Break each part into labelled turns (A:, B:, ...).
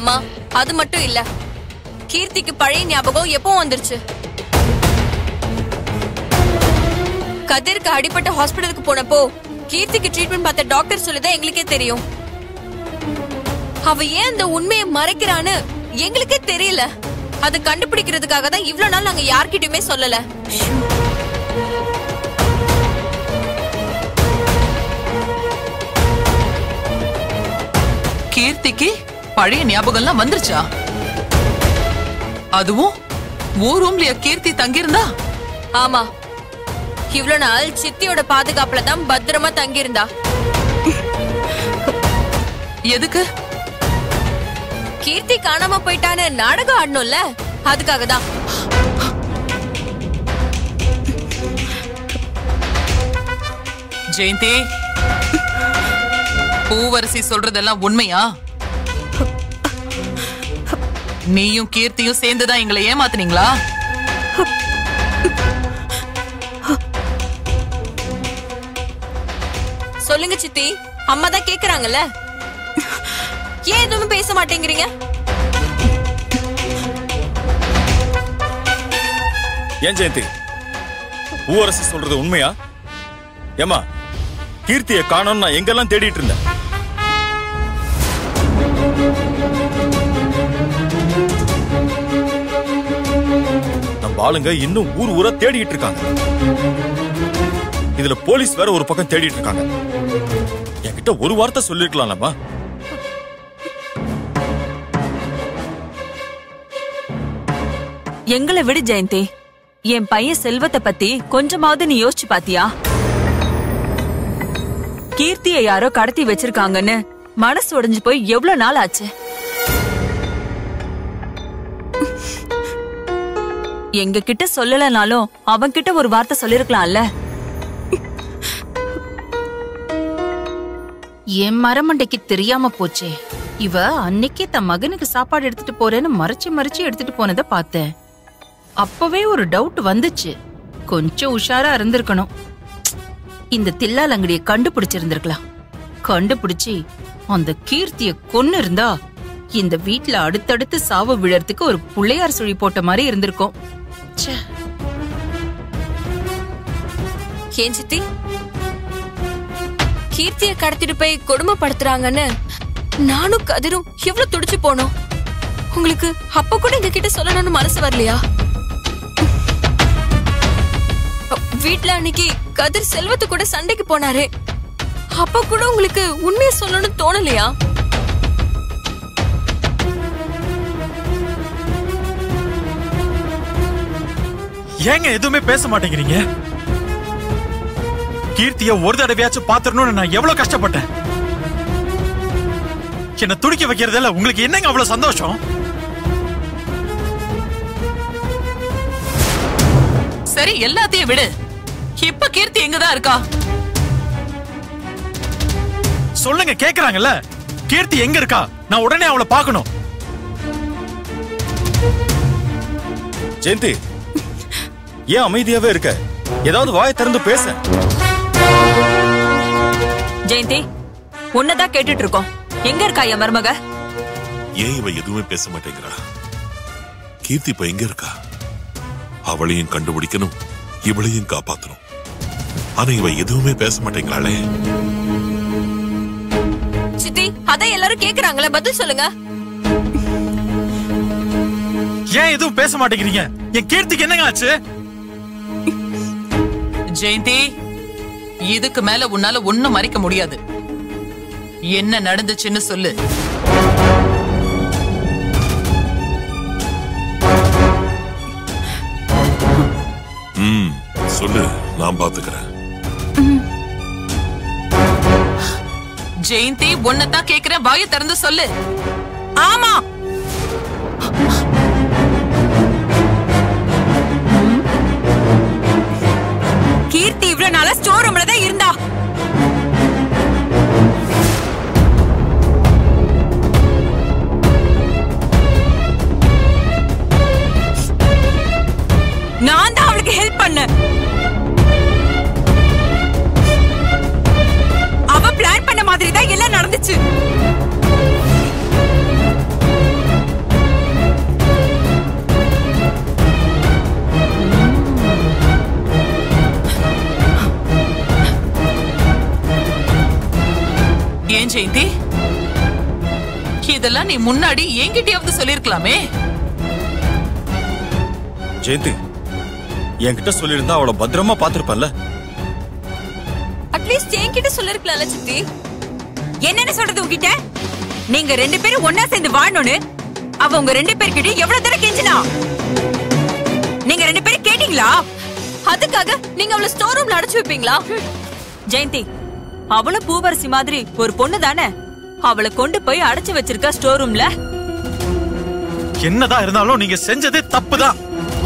A: அம்மா அது மட்டும் இல்ல கீர்த்திக்கு பழைய ஞாபகம் எப்போ வந்துருச்சு கதிருக்கு அடிபட்ட ஹாஸ்பிடலுக்கு போனப்போ கீர்த்திக்கு ட்ரீட்மெண்ட் பார்த்த டாக்டர் சொல்லுதான் எங்களுக்கே தெரியும் அவ ஏன் அந்த உண்மையை மறைக்கிறான்னு எங்களுக்கே தெரியல அதை கண்டுபிடிக்கிறதுக்காக தான் இவ்ளோ நாள் நாங்க யார்கிட்டயுமே சொல்லல
B: கீர்த்திக்கு பழைய ஞாபகம்லாம் வந்துருச்சா அதுவும் ஊர் ரூம்லயா கீர்த்தி தங்கியிருந்தா
A: ஆமா இவ்ளோ நாள் சித்தியோட பாதுகாப்புல தான் பத்திரமா தங்கியிருந்தா
B: எதுக்கு
A: கீர்த்தி காணாம போயிட்டான்னு நாடகம் ஆடணும்ல அதுக்காக தான்
B: ஜெயந்தி பூவரசி சொல்றதெல்லாம் உண்மையா நீயும் கீர்த்தியும் சேர்ந்துதான் எங்களை ஏமாத்துனீங்களா
A: சொல்லுங்க சித்தி அம்மா தான் கேக்குறாங்கல்ல ஏன் எதுவுமே பேச மாட்டேங்கிறீங்க
C: ஏன் ஜெயந்தி பூவரசி சொல்றது உண்மையா ஏமா கீர்த்தியை காணோம் நான் எங்கெல்லாம் தேடிட்டு இருந்தேன் நம்ம ஆளுங்க இன்னும் ஊர் ஊரா தேடிட்டு இருக்காங்க இதுல போலீஸ் வேற ஒரு பக்கம் தேடிட்டு இருக்காங்க என்கிட்ட ஒரு வார்த்தை சொல்லிருக்கலாம்லம்மா
D: எங்களை விடு ஜெயந்தி என் பையன் செல்வத்தை பத்தி கொஞ்சமாவது நீ யோசிச்சு பாத்தியா கீர்த்திய யாரோ கடத்தி வச்சிருக்காங்கன்னு மனசு உடைஞ்சு போய் எவ்வளவு நாள் ஆச்சு எங்க கிட்ட சொல்லலனாலும் அவன் கிட்ட ஒரு வார்த்தை சொல்லிருக்கலாம்ல
E: என் மரமண்டைக்கு தெரியாம போச்சே இவ அன்னைக்கே தன் மகனுக்கு சாப்பாடு எடுத்துட்டு போறேன்னு மறைச்சு மறைச்சு எடுத்துட்டு போனதை பார்த்தேன் அப்பவே ஒரு டவுட் வந்துச்சு கொஞ்சம் உஷாரா இருந்திருக்கணும் இந்த தில்லாலங்கடிய கண்டுபிடிச்சிருந்திருக்கலாம் கண்டுபிடிச்சி அந்த கீர்த்திய கொன்னு இருந்தா இந்த வீட்ல அடுத்தடுத்து சாவு விழறதுக்கு ஒரு புள்ளையார் சுழி போட்ட மாதிரி இருந்திருக்கும் ச்சே
A: ஏன் சித்தி கீர்த்திய கடத்திட்டு போய் கொடுமைப்படுத்துறாங்கன்னு நானும் கதிரும் எவ்வளவு துடிச்சு போனோம் உங்களுக்கு அப்ப கூட எங்க கிட்ட சொல்லணும்னு மனசு வரலையா வீட்ல அன்னைக்கு கதிர் செல்வத்து கூட சண்டைக்கு போனாரே அப்ப கூட உங்களுக்கு உண்மையை சொல்லணும்னு தோணலையா
F: ஏங்க எதுவுமே பேச மாட்டேங்கிறீங்க கீர்த்திய ஒரு தடவையாச்சும் பாத்துறணும்னு நான் எவ்வளவு கஷ்டப்பட்டேன் என்ன துடிக்க வைக்கிறதுல உங்களுக்கு என்னங்க அவ்வளவு சந்தோஷம்
B: சரி எல்லாத்தையும் விடு இப்ப கீர்த்தி எங்கதான் இருக்கா
F: சொல்லுங்க கேக்குறாங்கல்ல கீர்த்தி எங்க இருக்கா நான் உடனே அவளை பார்க்கணும்
C: ஜெயந்தி ஏன் அமைதியாவே இருக்க ஏதாவது வாயை திறந்து பேச
D: ஜெயந்தி உன்னதான் கேட்டுட்டு இருக்கோம் எங்க இருக்கா என் மருமக
G: ஏன் இவ எதுவுமே பேச மாட்டேங்கிறா கீர்த்தி இப்ப எங்க இருக்கா அவளையும் கண்டுபிடிக்கணும் இவளையும் காப்பாத்தணும் ஆனா இவ எதுவுமே பேச மாட்டேங்கிறாளே
A: சித்தி அதான் எல்லாரும் கேக்குறாங்களே பதில் சொல்லுங்க
F: ஏன் எதுவும் பேச மாட்டேங்கிறீங்க என் கீர்த்திக்கு என்னங்க ஆச்சு
B: ஜெயந்தி இதுக்கு மேல உன்னால ஒண்ணும் மறைக்க முடியாது என்ன நடந்துச்சுன்னு சொல்லு
G: ம் சொல்லு நான் பாத்துக்கிறேன்
B: ஜெயந்தி உன்னதான் கேக்குறேன் வாயை திறந்து சொல்லு ஆமா
D: கீர்த்தி இவ்வளவு நாளா ஸ்டோர் ரூம்ல தான் இருந்தா நான் தான் அவளுக்கு ஹெல்ப் பண்ணேன் அவ பிளான் பண்ண மாதிரி தான் எல்லாம் நடந்துச்சு
B: ஏன் ஜெயந்தி இதெல்லாம் நீ முன்னாடி என்கிட்டயாவது சொல்லிருக்கலாமே
C: ஜெயந்தி என்கிட்ட சொல்லியிருந்தா அவளை பத்திரமா பாத்திருப்பல்ல
A: அட்லீஸ்ட் என்கிட்ட சொல்லிருக்கலாம்ல சித்தி
D: என்னன்னு சொல்றது உங்ககிட்ட நீங்க ரெண்டு பேரும் ஒன்னா சேர்ந்து வாழணும்னு அவ உங்க ரெண்டு பேர்கிட்ட எவ்வளவு தடவை கெஞ்சினா நீங்க ரெண்டு பேரும் கேட்டீங்களா
A: அதுக்காக நீங்க அவளை ஸ்டோர் ரூம்ல அடைச்சு வைப்பீங்களா
D: ஜெயந்தி அவளும் பூவரசி மாதிரி ஒரு பொண்ணு தானே அவளை கொண்டு போய் அடைச்சு வச்சிருக்கா ஸ்டோர் ரூம்ல
F: என்னதான் இருந்தாலும் நீங்க செஞ்சதே தப்புதான்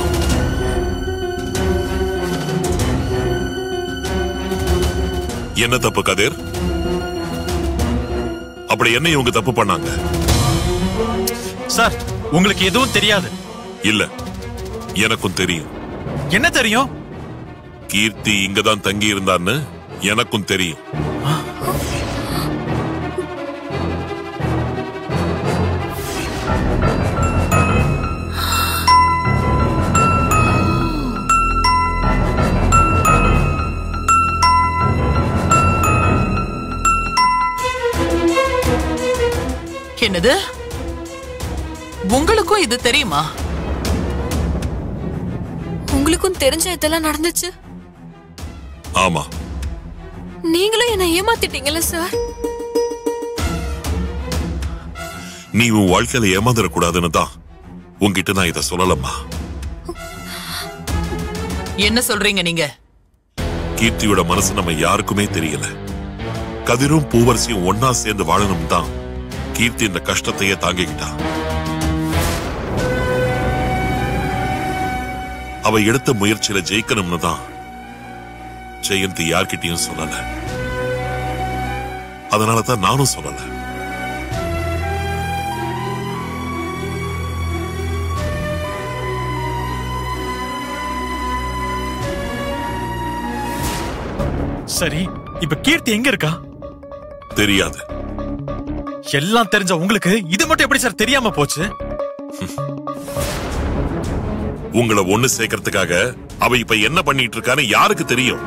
G: என்ன தப்பு கதிர் அப்படி என்ன இவங்க தப்பு பண்ணாங்க
F: சார் உங்களுக்கு எதுவும் தெரியாது
G: இல்ல எனக்கும் தெரியும்
F: என்ன தெரியும்
G: கீர்த்தி இங்கதான் தங்கி இருந்தான்னு எனக்கும் தெரியும்
B: என்னது உங்களுக்கும் இது தெரியுமா
A: உங்களுக்கும் தெரிஞ்ச இதெல்லாம் நடந்துச்சு
G: ஆமா
A: நீங்களும் என்ன ஏமாத்திட்டீங்கல்ல சார்
G: நீ உன் வாழ்க்கையில ஏமாந்துடக்கூடாதுன்னு தான் உன்கிட்ட நான் இத சொல்லலம்மா
B: என்ன சொல்றீங்க நீங்க
G: கீர்த்தியோட மனசு நம்ம யாருக்குமே தெரியல கதிரும் பூவரசியும் ஒன்னா சேர்ந்து வாழணும் தான் கீர்த்தி இந்த கஷ்டத்தையே தாங்கிக்கிட்டா அவ எடுத்த முயற்சியில ஜெயிக்கணும்னு தான் ஜெயந்தி யார்கிட்டயும் சொல்லல அதனால தான் நானும் சொல்லல
F: சரி இப்ப கீர்த்தி எங்க இருக்கா
G: தெரியாது
F: எல்லாம் தெரிஞ்ச உங்களுக்கு இது மட்டும் எப்படி சார் தெரியாம போச்சு
G: உங்களை ஒண்ணு சேர்க்கறதுக்காக அவ இப்ப என்ன பண்ணிட்டு இருக்கான்னு யாருக்கு தெரியும்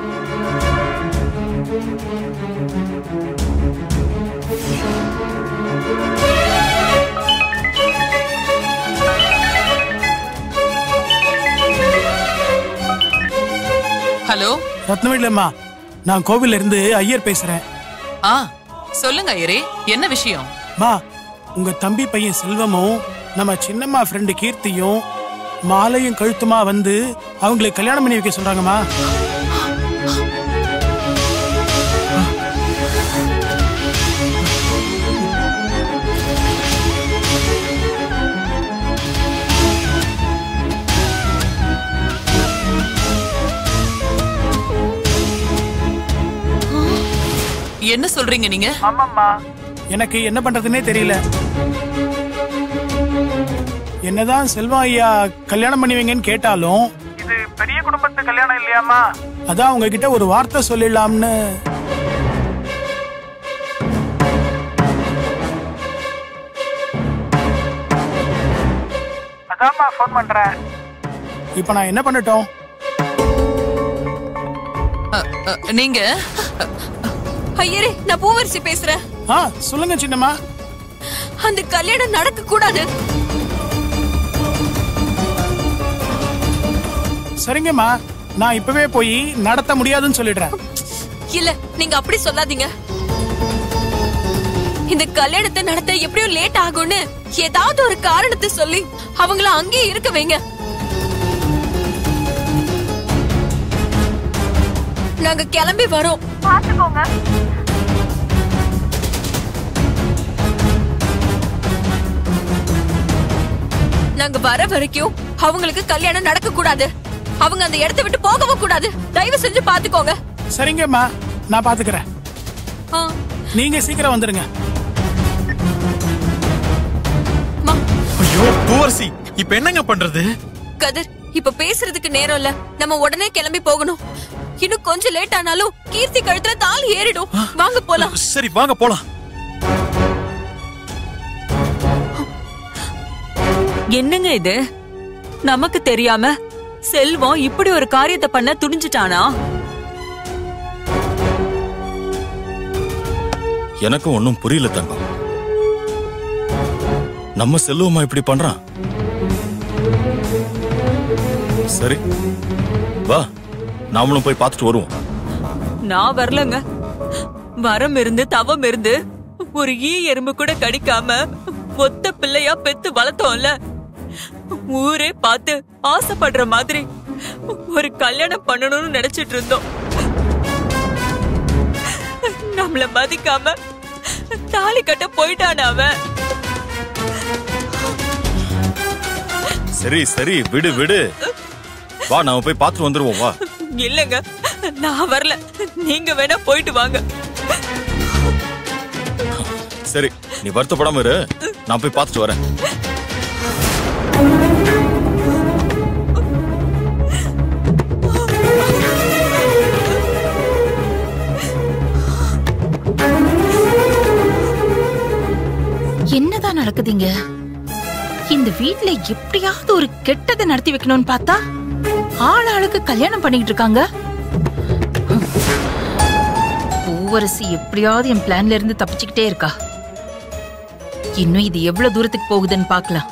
B: ஹலோ
H: ரத்னவேலம்மா நான் கோவில்ல இருந்து ஐயர் பேசுறேன்
B: ஆ சொல்லுங்க ஐயரே என்ன விஷயம்
H: மா உங்க தம்பி பையன் செல்வமும் நம்ம சின்னம்மா ஃப்ரெண்டு கீர்த்தியும் மாலையும் கழுத்துமா வந்து அவங்களுக்கு கல்யாணம் பண்ணி வைக்க சொல்றாங்கம்மா
B: என்ன சொல்றீங்க நீங்க
H: எனக்கு என்ன பண்றதுன்னே தெரியல என்னதான் செல்வம் ஐயா கல்யாணம் பண்ணி வைங்கன்னு கேட்டாலும் இது பெரிய குடும்பத்து கல்யாணம் இல்லையாமா அதான் உங்ககிட்ட ஒரு வார்த்தை சொல்லிடலாம்னு அதாம்மா ஃபோன் பண்றேன் இப்போ நான் என்ன பண்ணட்டும்
B: அ, அ, நீங்க
A: ஐயரே நான் பூவரசி பேசுறேன்
H: ஆ சொல்லுங்க சின்னம்மா
A: அந்த கல்யாணம் நடக்க கூடாது
H: சரிங்கம்மா நான் இப்பவே போய் நடத்த முடியாதுன்னு சொல்லிடுறேன்
A: இல்ல நீங்க அப்படி சொல்லாதீங்க இந்த கல்யாணத்தை நடத்த எப்படியோ லேட் ஆகும்னு ஏதாவது ஒரு காரணத்தை சொல்லி அவங்கள அங்கேயே இருக்க வைங்க நாங்க கிளம்பி வரோம் பாத்துக்கோங்க நாங்க வர வரைக்கும் அவங்களுக்கு கல்யாணம் நடக்க கூடாது அவங்க அந்த இடத்தை விட்டு போகவும் கூடாது தயவு செஞ்சு பாத்துக்கோங்க
H: சரிங்கம்மா நான் பாத்துக்கிறேன்
A: ஆ,
H: நீங்க சீக்கிரம் வந்துருங்க
A: மா,
F: ஐயோ பூவரசி இப்ப என்னங்க பண்றது
A: கதிர் இப்ப பேசுறதுக்கு நேரம் இல்ல நம்ம உடனே கிளம்பி போகணும் இன்னும் கொஞ்சம் லேட் ஆனாலும் கீர்த்தி கழுத்துல தாலி ஏறிடும் வாங்க போலாம்
F: சரி வாங்க போலாம்
D: என்னங்க இது நமக்கு தெரியாம செல்வம் இப்படி ஒரு காரியத்தை பண்ண துணிஞ்சிட்டானா
C: எனக்கும் ஒன்னும் புரியல தங்கம் நம்ம செல்வமா இப்படி பண்றான் சரி வா நாமளும் போய் பார்த்துட்டு வருவோம்
D: நான் வரலங்க வரம் இருந்து தவம் இருந்து ஒரு ஈ எறும்பு கூட கடிக்காம ஒத்த பிள்ளையா பெத்து வளர்த்தோம்ல ஊரே பார்த்து ஆசைப்படுற மாதிரி ஒரு கல்யாணம் பண்ணணும்னு நினைச்சிட்டு இருந்தோம் நம்மள மதிக்காம தாலி கட்ட போயிட்டான அவன்
C: சரி சரி விடு விடு வா நாம போய் பார்த்துட்டு வந்துருவோம் வா
D: இல்லங்க நான் வரல நீங்க வேணா போயிட்டு வாங்க
C: சரி நீ வருத்தப்படாம இரு நான் போய் பார்த்துட்டு வரேன்
E: என்னதான் நடக்குதுங்க இந்த வீட்ல எப்படியாவது ஒரு கெட்டதை நடத்தி வைக்கணும்னு பார்த்தா ஆள் ஆளுக்கு கல்யாணம் பண்ணிட்டு இருக்காங்க பூவரசி எப்படியாவது என் பிளான்ல இருந்து தப்பிச்சுக்கிட்டே இருக்கா இன்னும் இது எவ்வளவு தூரத்துக்கு போகுதுன்னு பார்க்கலாம்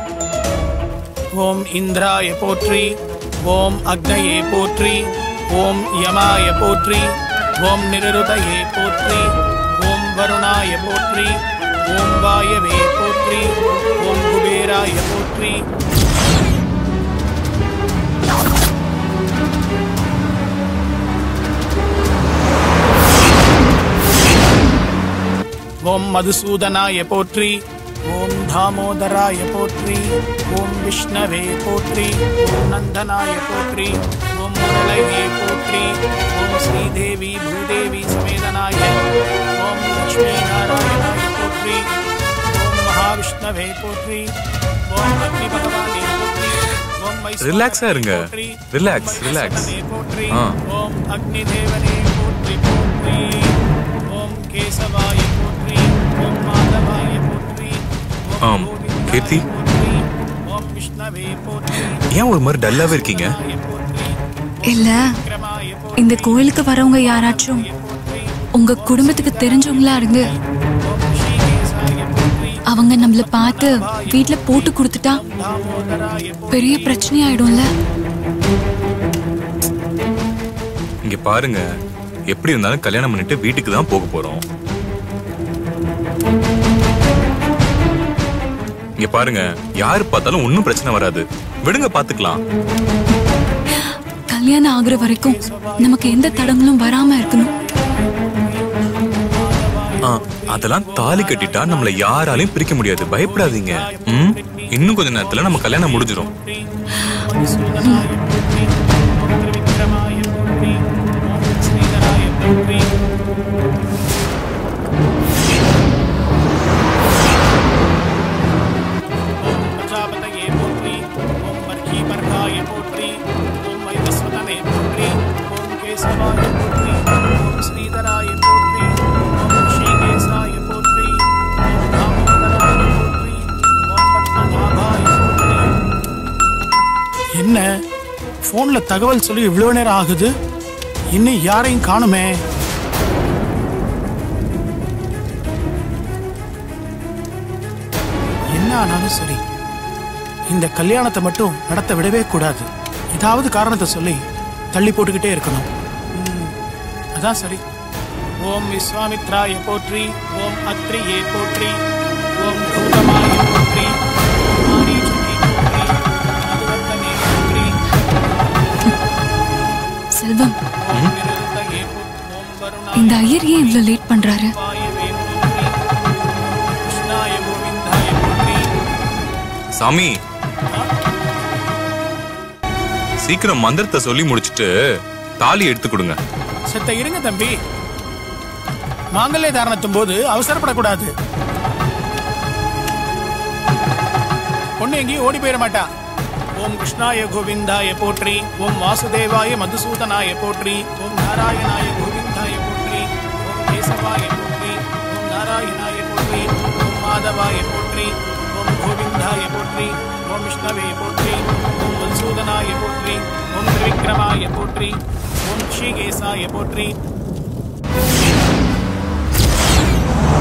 H: ஓம் இந்திராய போற்றி ஓம் அக்னயே போற்றி ஓம் யமாய போற்றி ஓம் நிருதயே போற்றி ஓம் வருணாய போற்றி ஓம் வாயவே போற்றி ஓம் குபேராய போற்றி ஓம் மதுசூதனாய போற்றி ஓம் தாமோதராய போற்றி ஓம் விஷ்ணவே போற்றி ஓம் நந்தனாய போற்றி ஓம் முரளையே போற்றி ஓம் ஸ்ரீதேவி பூதேவி சமேதனாய ஓம் லக்ஷ்மீ நாராயணாய போற்றி ஓம் மகாவிஷ்ணவே போற்றி ஓம் அக்னி பகவானே போற்றி ஓம் மைசூர
I: ரிலாக்ஸா இருங்க.
H: போற்றி,
I: ரிலாக்ஸ்,
H: ஓம்
I: ரிலாக்ஸ்.
H: மைசூரனே போற்றி
I: ஆ.
H: ஓம் அக்னி தேவனே போற்றி போற்றி ஓம் கேசவாய போற்றி ஓம் மாதவாய போற்றி ஓம்
I: ஆம்,
H: கோவிந்தாய
I: கீர்த்தி?
H: போற்றி, ஓம் விஷ்ணவே போற்றி
I: ஏன் ஒரு மாதிரி டல்லாவே இருக்கீங்க
H: போற்றி
J: இல்ல
H: விக்ரமாய போற்றி
J: இந்த கோயிலுக்கு வரவங்க யாராச்சும் உங்க குடும்பத்துக்கு தெரிஞ்சவங்களா இருந்து
H: ஓம் ஸ்ரீகேசாய போற்றி
J: அவங்க நம்மள பார்த்து வீட்ல போட்டு கொடுத்துட்டா
H: தாமோதராய போற்றி
J: பெரிய பிரச்சனை ஆயிடும்ல
I: இங்க பாருங்க எப்படி இருந்தாலும் கல்யாணம் பண்ணிட்டு வீட்டுக்கு தான் போக போறோம் இங்க பாருங்க யாரு பார்த்தாலும் ஒன்னும் பிரச்சனை வராது விடுங்க பாத்துக்கலாம்
J: கல்யாணம் ஆகுற வரைக்கும் நமக்கு எந்த தடங்களும் வராம இருக்கணும்
I: ஆ, அதெல்லாம் தாலி கட்டிட்டா நம்மள யாராலையும் பிரிக்க முடியாது பயப்படாதீங்க ம் இன்னும் கொஞ்ச நேரத்துல நம்ம கல்யாணம் முடிஞ்சிரும்
H: சூதனாய போற்றி ஓம் திருவிக்ரமாய போற்றி ஓம் ஸ்ரீதராய போற்றி ஓம் பிரஜாபதயே போற்றி ஓம் பர்கீபர்காய போற்றி ஓம் வைவஸ்வதனே போற்றி ஓம் கேசவாய போற்றி ஓம் ஸ்ரீதராய போற்றி ஓம் ஸ்ரீகேசாய போற்றி ஓம் தாமோதராய போற்றி ஓம் பத்மநாபாய போற்றி என்ன போன்ல தகவல் சொல்லி இவ்வளவு நேரம் ஆகுது இன்னும் யாரையும் காணுமே என்ன ஆனாலும் சரி இந்த கல்யாணத்தை மட்டும் நடத்த விடவே கூடாது ஏதாவது காரணத்தை சொல்லி தள்ளி போட்டுக்கிட்டே இருக்கணும் ம், அதான் சரி ஓம் விஸ்வாமித்ராய போற்றி ஓம் அத்ரியே போற்றி ஓம் கௌதமாய போற்றி ஓம் மாரீச்சனே போற்றி மதுவர்த்தனே போற்றி
J: செல்வம்
H: ஓம் நிருத்தயே போற்றி ஓம் வருணாய
J: இந்த ஐயர் ஏன் இவ்ளோ லேட் பண்றாரு
H: வாயவே போற்றி கிருஷ்ணாய கோவிந்தாய போற்றி
I: சாமி சீக்கிரம் மந்திரத்தை சொல்லி முடிச்சிட்டு தாலி எடுத்து கொடுங்க
H: செத்த இருங்க தம்பி மாங்கல்ய தாரணத்தும் போது அவசரப்படக்கூடாது பொண்ணு எங்கேயும் ஓடி போயிட மாட்டா ஓம் கிருஷ்ணாய கோவிந்தாய போற்றி ஓம் வாசுதேவாய மதுசூதனாய போற்றி ஓம் நாராயணாய கோவிந்தாய போற்றி ஓம் கேசவாய போற்றி ஓம் நாராயணாய போற்றி ஓம் மாதவாய போற்றி ஓம் கோவிந்தாய போற்றி ஓம் விஷ்ணவே போற்றி ஓம் மதுசூதனாய போற்றி ஓம் திரிவிக்ரமாய போற்றி ஓம் ஸ்ரீகேசாய போற்றி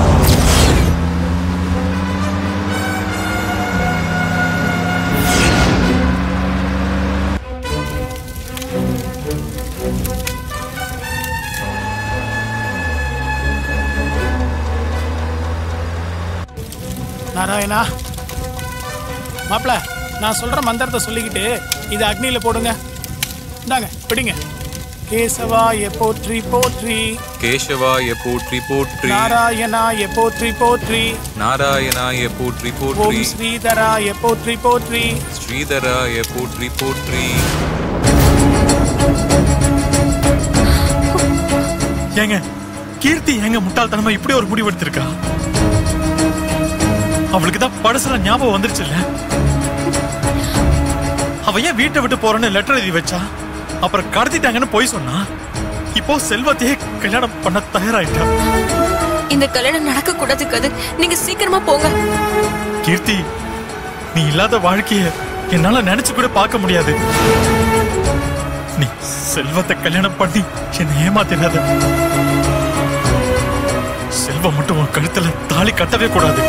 H: நாராயணா மாப்பிள நான் சொல்ற மந்திரத்தை சொல்லிக்கிட்டு இதை அக்னியில போடுங்க இந்தாங்க பிடிங்க கேசவாய போற்றி போற்றி
I: கேசவாய போற்றி போற்றி
H: நாராயணாய போற்றி போற்றி
I: நாராயணாய போற்றி போற்றி
H: ஓம் ஸ்ரீதராய போற்றி போற்றி
I: ஸ்ரீதராய போற்றி போற்றி
F: ஏங்க கீர்த்தி ஏங்க முட்டாள்தனமா இப்படி ஒரு முடிவு எடுத்திருக்கா அவளுக்கு தான் படசுல ஞாபகம் வந்துருச்சுல்ல அவ ஏன் வீட்டை விட்டு போறேன்னு லெட்டர் எழுதி வச்சா அப்புறம் கடத்திட்டாங்கன்னு போய் சொன்னா இப்போ செல்வத்தையே கல்யாணம் பண்ண தயாராயிட்டா
A: இந்த கல்யாணம் நடக்க கூடாது கதிர் நீங்க சீக்கிரமா போங்க
F: கீர்த்தி நீ இல்லாத வாழ்க்கைய என்னால நினைச்சு கூட பார்க்க முடியாது நீ செல்வத்தை கல்யாணம் பண்ணி என்னை ஏமாத்திடாத செல்வம் மட்டும் உன் கழுத்துல தாலி கட்டவே கூடாது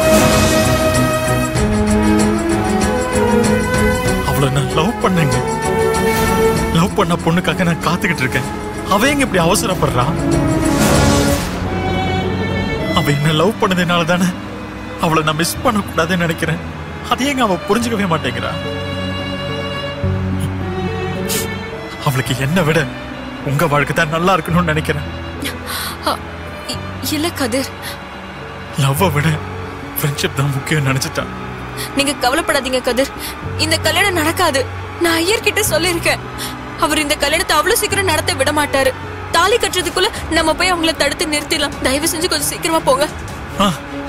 F: அவளை நான் லவ் பண்ணேங்க லவ் பண்ண பொண்ணுக்காக நான் காத்துக்கிட்டு இருக்கேன் அவ எங்க இப்படி அவசரப்படுறா அவ என்ன லவ் பண்ணதுனால தானே அவளை நான் மிஸ் பண்ண கூடாதுன்னு நினைக்கிறேன் அதை ஏங்க அவ புரிஞ்சுக்கவே மாட்டேங்கிறா அவளுக்கு என்ன விட உங்க வாழ்க்கை தான் நல்லா இருக்கணும்னு நினைக்கிறேன்
A: அ, இ- இல்ல கதிர்
F: லவ்வை விட ஃப்ரெண்ட்ஷிப் தான் முக்கியம் நினைச்சிட்டான்
A: நீங்க கவலைப்படாதீங்க கதிர் இந்த கல்யாணம் நடக்காது நான் ஐயர்கிட்ட சொல்லியிருக்கேன் அவர் இந்த கல்யாணத்தை அவ்வளவு சீக்கிரம் நடத்த விட மாட்டாரு தாலி கட்டுறதுக்குள்ள நம்ம போய் அவங்கள தடுத்து நிறுத்திடலாம் தயவு செஞ்சு கொஞ்சம் சீக்கிரமா போங்க
F: ஆ,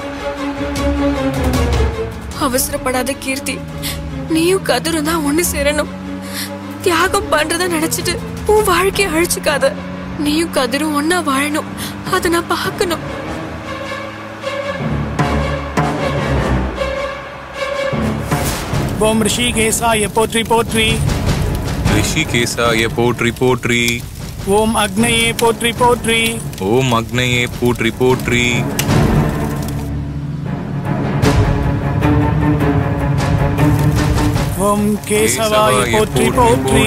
A: அவசரப்படாத கீர்த்தி நீயும் கதிரும் தான் ஒண்ணு சேரணும் தியாகம் பண்றத நினைச்சிட்டு உன் வாழ்க்கைய அழிச்சுக்காத நீயும் கதிரும் ஒன்னா வாழணும் அத நான் பார்க்கணும்
H: ஓம் ரிஷிகேசாய போற்றி போற்றி
I: ரிஷிகேசாய போற்றி போற்றி
H: ஓம் அக்னயே போற்றி போற்றி
I: ஓம் அக்னயே போற்றி போற்றி
H: ஓம் கேசவாய போற்றி போற்றி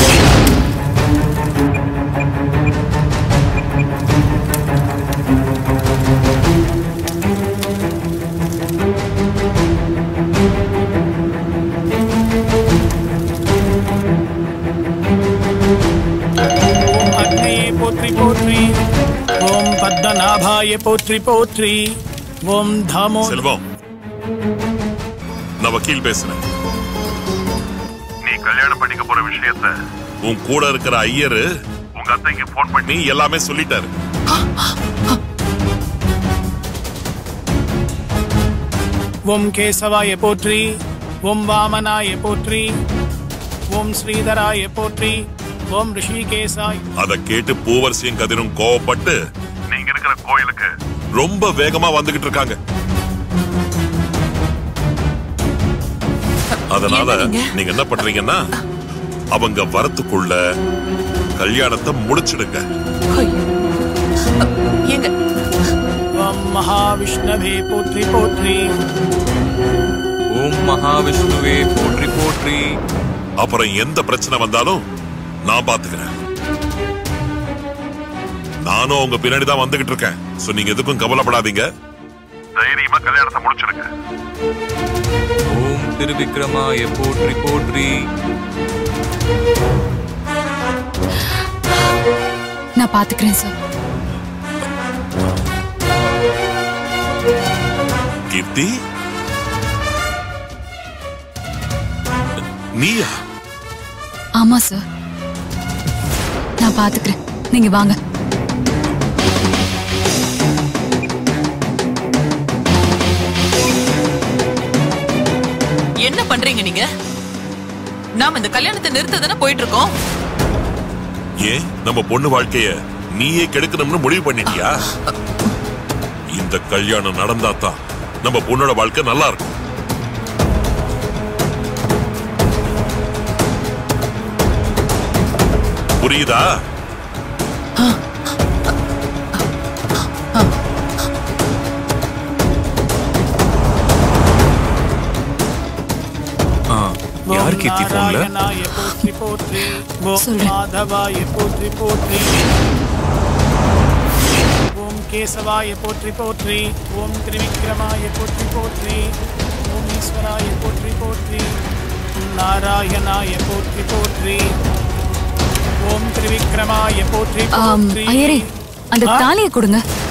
H: ஓம் அக்னயே போற்றி போற்றி ஓம் பத்மநாபாய போற்றி போற்றி ஓம் தாமோ
G: செல்வம் நான் வக்கீல் பேசுறேன் நீ கல்யாணம் பண்ணிக்க போற விஷயத்த உன் கூட இருக்கிற ஐயரு உங்க அத்தைக்கு போன் பண்ணி எல்லாமே சொல்லிட்டாரு
H: ஓம் கேசவாய போற்றி ஓம் வாமனாய போற்றி ஓம் ஸ்ரீதராய போற்றி ஓம் ரிஷிகேசாய்
G: அத கேட்டு பூவரசியும் கதிரும் கோவப்பட்டு நீங்க இருக்கிற கோயிலுக்கு ரொம்ப வேகமா வந்துகிட்டு இருக்காங்க அதனால
B: என்ன நீங்க?
G: நீங்க என்ன பண்றீங்கன்னா அவங்க வரத்துக்குள்ள கல்யாணத்தை முடிச்சிடுங்க
B: ஏங்க
H: ஓம் மகாவிஷ்ணவே போற்றி போற்றி
I: ஓம் மகாவிஷ்ணுவே போற்றி போற்றி
G: அப்புறம் எந்த பிரச்சனை வந்தாலும் நான் பாத்துக்கிறேன் நானும் உங்க பின்னாடி தான் வந்துகிட்டு இருக்கேன் சோ நீங்க எதுக்கும் கவலைப்படாதீங்க தைரியமா கல்யாணத்தை முடிச்சிடுங்க
I: ஓம் திருவிக்ரமாய போற்றி போற்றி
J: நான் பாத்துக்கிறேன் சார்
G: கீர்த்தி நீயா
J: ஆமா சார் நான் பாத்துக்கிறேன் நீங்க வாங்க
B: என்ன பண்றீங்க நீங்க நாம இந்த கல்யாணத்தை நிறுத்த தானே போயிட்டு இருக்கோம்
G: ஏன் நம்ம பொண்ணு வாழ்க்கைய நீயே கெடுக்கணும்னு முடிவு பண்ணிட்டியா இந்த கல்யாணம் நடந்தா தான் நம்ம பொண்ணோட வாழ்க்கை நல்லா இருக்கும் புரியுதா
I: ஆ, யார் கீர்த்தி போன்ல
H: நாராயணாய போற்றி போற்றி ஓம்
J: சொல்றேன்.
H: மாதவாய போற்றி போற்றி ஓம் கேசவாய போற்றி போற்றி ஓம் திரிவிக்ரமாய போற்றி போற்றி விக்னேஸ்வராய போற்றி போற்றி நாராயணாய போற்றி போற்றி ஓம் திரிவிக்ரமாய போற்றி
J: ஆம்,
H: போற்றி
J: ஐயரே அந்த
H: ஆ?
J: தாலியை கொடுங்க